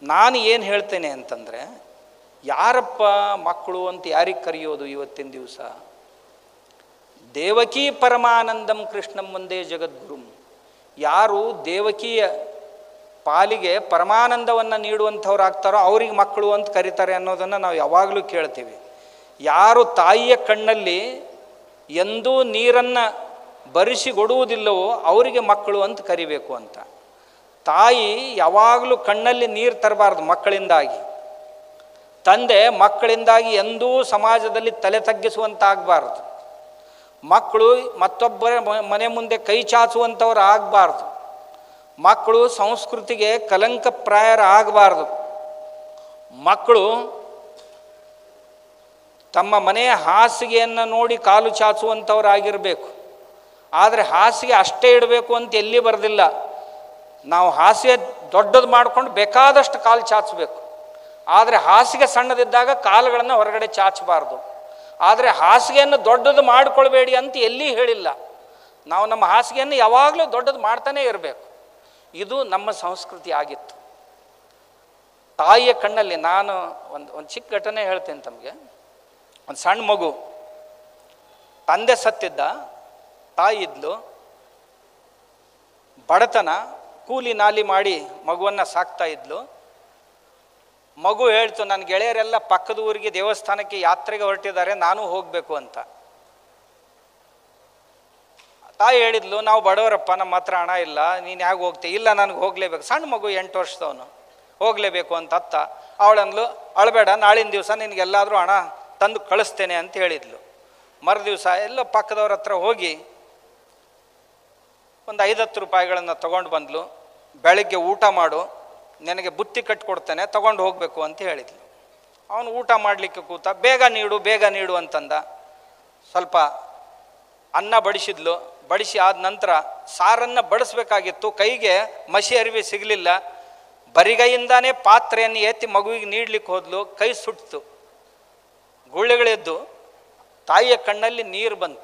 ನಾನು ಏನು ಹೇಳ್ತೇನೆ ಅಂತಂದರೆ ಯಾರಪ್ಪ ಮಕ್ಕಳು ಅಂತ ಯಾರಿಗೆ ಕರೆಯೋದು ಇವತ್ತಿನ ದಿವಸ ದೇವಕೀ ಪರಮಾನಂದಂ ಕೃಷ್ಣಂ ಒಂದೇ ಜಗದ್ಗುರುಂ ಯಾರು ದೇವಕಿಯ ಪಾಲಿಗೆ ಪರಮಾನಂದವನ್ನು ನೀಡುವಂಥವ್ರು ಆಗ್ತಾರೋ ಅವ್ರಿಗೆ ಮಕ್ಕಳು ಅಂತ ಕರೀತಾರೆ ಅನ್ನೋದನ್ನು ನಾವು ಯಾವಾಗಲೂ ಕೇಳ್ತೀವಿ ಯಾರು ತಾಯಿಯ ಕಣ್ಣಲ್ಲಿ ಎಂದೂ ನೀರನ್ನು ಬರಿಸಿಕೊಡುವುದಿಲ್ಲವೋ ಅವರಿಗೆ ಮಕ್ಕಳು ಅಂತ ಕರಿಬೇಕು ಅಂತ ತಾಯಿ ಯಾವಾಗಲೂ ಕಣ್ಣಲ್ಲಿ ನೀರು ತರಬಾರ್ದು ಮಕ್ಕಳಿಂದಾಗಿ ತಂದೆ ಮಕ್ಕಳಿಂದಾಗಿ ಎಂದೂ ಸಮಾಜದಲ್ಲಿ ತಲೆ ತಗ್ಗಿಸುವಂತಾಗಬಾರ್ದು ಮಕ್ಕಳು ಮತ್ತೊಬ್ಬರ ಮ- ಮನೆ ಮುಂದೆ ಕೈ ಚಾಚುವಂಥವ್ರು ಆಗಬಾರ್ದು ಮಕ್ಕಳು ಸಂಸ್ಕೃತಿಗೆ ಕಲಂಕಪ್ರಾಯರ ಆಗಬಾರ್ದು ಮಕ್ಕಳು ತಮ್ಮ ಮನೆಯ ಹಾಸಿಗೆಯನ್ನು ನೋಡಿ ಕಾಲು ಚಾಚುವಂಥವ್ರಾಗಿರಬೇಕು ಆದರೆ ಹಾಸಿಗೆ ಅಷ್ಟೇ ಇಡಬೇಕು ಅಂತ ಎಲ್ಲಿ ಬರೆದಿಲ್ಲ ನಾವು ಹಾಸಿಗೆ ದೊಡ್ಡದು ಮಾಡ್ಕೊಂಡು ಬೇಕಾದಷ್ಟು ಕಾಲು ಚಾಚಬೇಕು ಆದರೆ ಹಾಸಿಗೆ ಸಣ್ಣದಿದ್ದಾಗ ಕಾಲುಗಳನ್ನು ಹೊರಗಡೆ ಚಾಚಬಾರ್ದು ಆದರೆ ಹಾಸಿಗೆಯನ್ನು ದೊಡ್ಡದು ಮಾಡಿಕೊಳ್ಬೇಡಿ ಅಂತ ಎಲ್ಲಿ ಹೇಳಿಲ್ಲ ನಾವು ನಮ್ಮ ಹಾಸಿಗೆಯನ್ನು ಯಾವಾಗಲೂ ದೊಡ್ಡದು ಮಾಡ್ತಾನೇ ಇರಬೇಕು ಇದು ನಮ್ಮ ಸಂಸ್ಕೃತಿ ಆಗಿತ್ತು ತಾಯಿಯ ಕಣ್ಣಲ್ಲಿ ನಾನು ಒಂದು ಒಂದು ಚಿಕ್ಕ ಘಟನೆ ಹೇಳ್ತೇನೆ ತಮಗೆ ಒಂದು ಸಣ್ಣ ಮಗು ತಂದೆ ಸತ್ತಿದ್ದ ತಾಯಿ ಇದ್ಲು ಬಡತನ ಕೂಲಿ ನಾಲಿ ಮಾಡಿ ಮಗುವನ್ನು ಸಾಕ್ತಾ ಇದ್ಲು ಮಗು ಹೇಳ್ತು ನನ್ನ ಗೆಳೆಯರೆಲ್ಲ ಪಕ್ಕದ ಊರಿಗೆ ದೇವಸ್ಥಾನಕ್ಕೆ ಯಾತ್ರೆಗೆ ಹೊರಟಿದ್ದಾರೆ ನಾನು ಹೋಗಬೇಕು ಅಂತ ತಾಯಿ ಹೇಳಿದ್ಲು ನಾವು ಬಡವರಪ್ಪ ನಮ್ಮ ಹತ್ರ ಹಣ ಇಲ್ಲ ನೀನು ಹೇಗೆ ಹೋಗ್ತೀಯ ಇಲ್ಲ ನನಗೆ ಹೋಗಲೇಬೇಕು ಸಣ್ಣ ಮಗು ಎಂಟು ವರ್ಷದವನು ಹೋಗಲೇಬೇಕು ಅಂತ ಅತ್ತ ಅವಳಂದ್ಲು ಅಳಬೇಡ ನಾಳಿನ ದಿವಸ ನಿನಗೆಲ್ಲಾದರೂ ಹಣ ತಂದು ಕಳಿಸ್ತೇನೆ ಅಂತ ಹೇಳಿದ್ಲು ಮರು ದಿವಸ ಎಲ್ಲೋ ಪಕ್ಕದವ್ರ ಹತ್ರ ಹೋಗಿ ಒಂದು ಐದತ್ತು ರೂಪಾಯಿಗಳನ್ನು ತಗೊಂಡು ಬಂದ್ಲು ಬೆಳಗ್ಗೆ ಊಟ ಮಾಡು ನಿನಗೆ ಬುತ್ತಿ ಕಟ್ಕೊಡ್ತೇನೆ ತಗೊಂಡು ಹೋಗಬೇಕು ಅಂತ ಹೇಳಿದ್ಲು ಅವನು ಊಟ ಮಾಡಲಿಕ್ಕೆ ಕೂತ ಬೇಗ ನೀಡು ಬೇಗ ನೀಡು ಅಂತಂದ ಸ್ವಲ್ಪ ಅನ್ನ ಬಡಿಸಿದ್ಲು ಬಡಿಸಿ ಆದ ನಂತರ ಸಾರನ್ನು ಬಡಿಸ್ಬೇಕಾಗಿತ್ತು ಕೈಗೆ ಮಸಿ ಅರಿವಿ ಸಿಗಲಿಲ್ಲ ಬರಿಗೈಯಿಂದಾನೇ ಪಾತ್ರೆಯನ್ನು ಎತ್ತಿ ಮಗುವಿಗೆ ನೀಡ್ಲಿಕ್ಕೆ ಹೋದ್ಲು ಕೈ ಸುಟ್ತು ಗುಳ್ಳೆಗಳೆದ್ದು ತಾಯಿಯ ಕಣ್ಣಲ್ಲಿ ನೀರು ಬಂತು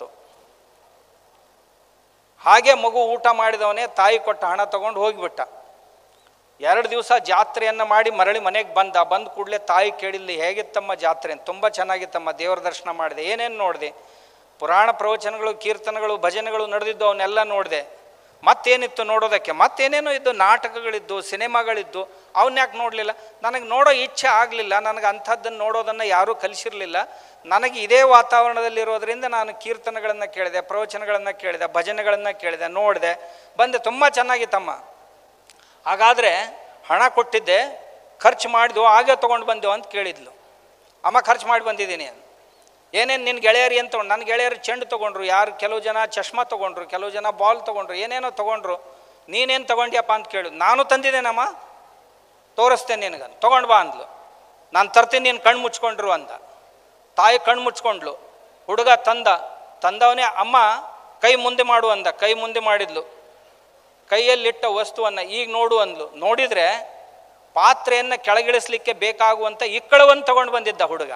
ಹಾಗೆ ಮಗು ಊಟ ಮಾಡಿದವನೇ ತಾಯಿ ಕೊಟ್ಟ ಹಣ ತಗೊಂಡು ಹೋಗಿಬಿಟ್ಟ ಎರಡು ದಿವಸ ಜಾತ್ರೆಯನ್ನು ಮಾಡಿ ಮರಳಿ ಮನೆಗೆ ಬಂದ ಬಂದ ಕೂಡಲೇ ತಾಯಿ ಕೇಳಿಲ್ಲ ಹೇಗಿತ್ತಮ್ಮ ಜಾತ್ರೆ ಅಂತ ತುಂಬ ಚೆನ್ನಾಗಿತ್ತಮ್ಮ ದೇವರ ದರ್ಶನ ಮಾಡಿದೆ ಏನೇನು ನೋಡಿದೆ ಪುರಾಣ ಪ್ರವಚನಗಳು ಕೀರ್ತನಗಳು ಭಜನೆಗಳು ನಡೆದಿದ್ದು ಅವನ್ನೆಲ್ಲ ನೋಡಿದೆ ಮತ್ತೇನಿತ್ತು ನೋಡೋದಕ್ಕೆ ಮತ್ತೇನೇನೋ ಇದ್ದು ನಾಟಕಗಳಿದ್ದು ಸಿನಿಮಾಗಳಿದ್ದು ಅವನ್ನ ಯಾಕೆ ನೋಡಲಿಲ್ಲ ನನಗೆ ನೋಡೋ ಇಚ್ಛೆ ಆಗಲಿಲ್ಲ ನನಗೆ ಅಂಥದ್ದನ್ನು ನೋಡೋದನ್ನು ಯಾರೂ ಕಲಿಸಿರಲಿಲ್ಲ ನನಗೆ ಇದೇ ವಾತಾವರಣದಲ್ಲಿರೋದ್ರಿಂದ ನಾನು ಕೀರ್ತನಗಳನ್ನು ಕೇಳಿದೆ ಪ್ರವಚನಗಳನ್ನು ಕೇಳಿದೆ ಭಜನೆಗಳನ್ನು ಕೇಳಿದೆ ನೋಡಿದೆ ಬಂದೆ ತುಂಬ ಚೆನ್ನಾಗಿತ್ತಮ್ಮ ಹಾಗಾದರೆ ಹಣ ಕೊಟ್ಟಿದ್ದೆ ಖರ್ಚು ಮಾಡಿದ್ವು ಹಾಗೆ ತೊಗೊಂಡು ಬಂದೆವು ಅಂತ ಕೇಳಿದ್ಲು ಅಮ್ಮ ಖರ್ಚು ಮಾಡಿ ಬಂದಿದ್ದೀನಿ ಅಂತ ಏನೇನು ನಿನ್ನ ಗೆಳೆಯರು ಏನು ತೊಗೊಂಡು ನನ್ನ ಗೆಳೆಯರು ಚೆಂಡು ತೊಗೊಂಡ್ರು ಯಾರು ಕೆಲವು ಜನ ಚಶ್ಮಾ ತೊಗೊಂಡ್ರು ಕೆಲವು ಜನ ಬಾಲ್ ತೊಗೊಂಡ್ರು ಏನೇನೋ ತೊಗೊಂಡ್ರು ನೀನೇನು ತೊಗೊಂಡ್ಯಪ್ಪ ಅಂತ ಕೇಳು ನಾನು ತಂದಿದ್ದೇನಮ್ಮ ತೋರಿಸ್ತೇನೆ ನಿನಗೆ ತೊಗೊಂಡು ಬಾ ಅಂದ್ಲು ನಾನು ತರ್ತೀನಿ ನೀನು ಕಣ್ಣು ಮುಚ್ಕೊಂಡ್ರು ಅಂದ ತಾಯಿ ಕಣ್ಣು ಮುಚ್ಕೊಂಡ್ಲು ಹುಡುಗ ತಂದ ತಂದವನೇ ಅಮ್ಮ ಕೈ ಮುಂದೆ ಮಾಡು ಅಂದ ಕೈ ಮುಂದೆ ಮಾಡಿದ್ಲು ಕೈಯಲ್ಲಿಟ್ಟ ವಸ್ತುವನ್ನು ಈಗ ನೋಡು ಅಂದ್ಲು ನೋಡಿದರೆ ಪಾತ್ರೆಯನ್ನು ಕೆಳಗಿಳಿಸ್ಲಿಕ್ಕೆ ಬೇಕಾಗುವಂಥ ಇಕ್ಕಳವನ್ನು ತಗೊಂಡು ಬಂದಿದ್ದ ಹುಡುಗ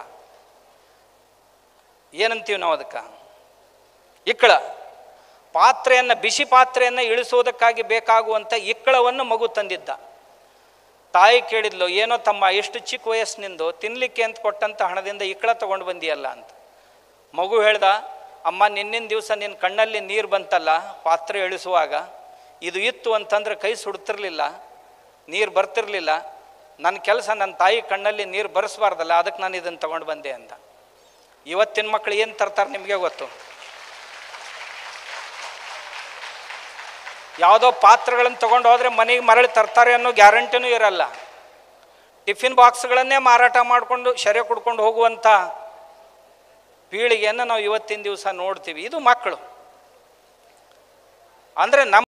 ಏನಂತೀವಿ ನಾವು ಅದಕ್ಕೆ ಇಕ್ಕಳ ಪಾತ್ರೆಯನ್ನು ಬಿಸಿ ಪಾತ್ರೆಯನ್ನು ಇಳಿಸೋದಕ್ಕಾಗಿ ಬೇಕಾಗುವಂಥ ಇಕ್ಕಳವನ್ನು ಮಗು ತಂದಿದ್ದ ತಾಯಿ ಕೇಳಿದ್ಲು ಏನೋ ತಮ್ಮ ಎಷ್ಟು ಚಿಕ್ಕ ವಯಸ್ಸಿನಿಂದ ತಿನ್ನಲಿಕ್ಕೆ ಅಂತ ಕೊಟ್ಟಂಥ ಹಣದಿಂದ ಇಕ್ಕಳ ತಗೊಂಡು ಬಂದಿಯಲ್ಲ ಅಂತ ಮಗು ಹೇಳ್ದ ಅಮ್ಮ ನಿನ್ನಿನ ದಿವಸ ನಿನ್ನ ಕಣ್ಣಲ್ಲಿ ನೀರು ಬಂತಲ್ಲ ಪಾತ್ರೆ ಇಳಿಸುವಾಗ ಇದು ಇತ್ತು ಅಂತಂದ್ರೆ ಕೈ ಸುಡ್ತಿರ್ಲಿಲ್ಲ ನೀರು ಬರ್ತಿರ್ಲಿಲ್ಲ ನನ್ನ ಕೆಲಸ ನನ್ನ ತಾಯಿ ಕಣ್ಣಲ್ಲಿ ನೀರು ಬರೆಸ್ಬಾರ್ದಲ್ಲ ಅದಕ್ಕೆ ನಾನು ಇದನ್ನು ತಗೊಂಡು ಬಂದೆ ಅಂತ ಇವತ್ತಿನ ಮಕ್ಕಳು ಏನು ತರ್ತಾರೆ ನಿಮಗೆ ಗೊತ್ತು ಯಾವುದೋ ಪಾತ್ರೆಗಳನ್ನು ತೊಗೊಂಡು ಹೋದರೆ ಮನೆಗೆ ಮರಳಿ ತರ್ತಾರೆ ಅನ್ನೋ ಗ್ಯಾರಂಟಿನೂ ಇರಲ್ಲ ಟಿಫಿನ್ ಬಾಕ್ಸ್ಗಳನ್ನೇ ಮಾರಾಟ ಮಾಡಿಕೊಂಡು ಶರೆ ಕುಡ್ಕೊಂಡು ಹೋಗುವಂಥ ಪೀಳಿಗೆಯನ್ನು ನಾವು ಇವತ್ತಿನ ದಿವಸ ನೋಡ್ತೀವಿ ಇದು ಮಕ್ಕಳು ಅಂದರೆ ನಮ್ಮ